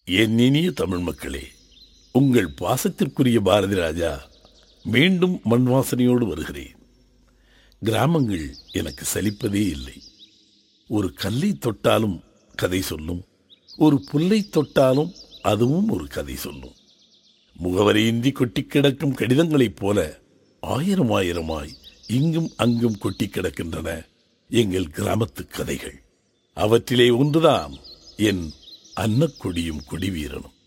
என் இனிய தமிழ் மக்களே உங்கள் பாசத்திற்குரிய பாரதி ராஜா மீண்டும் மண் வாசனையோடு வருகிறேன் கிராமங்கள் எனக்கு சலிப்பதே இல்லை ஒரு கல்லை தொட்டாலும் கதை சொல்லும் ஒரு புல்லை தொட்டாலும் அதுவும் ஒரு கதை சொல்லும் முகவரியின்றி கொட்டி கிடக்கும் கடிதங்களைப் போல ஆயிரம் ஆயிரமாய் இங்கும் அங்கும் கொட்டி கிடக்கின்றன எங்கள் கிராமத்து கதைகள் அவற்றிலே ஒன்றுதான் என் அன்னக்கொடியும் கொடிவீரனும்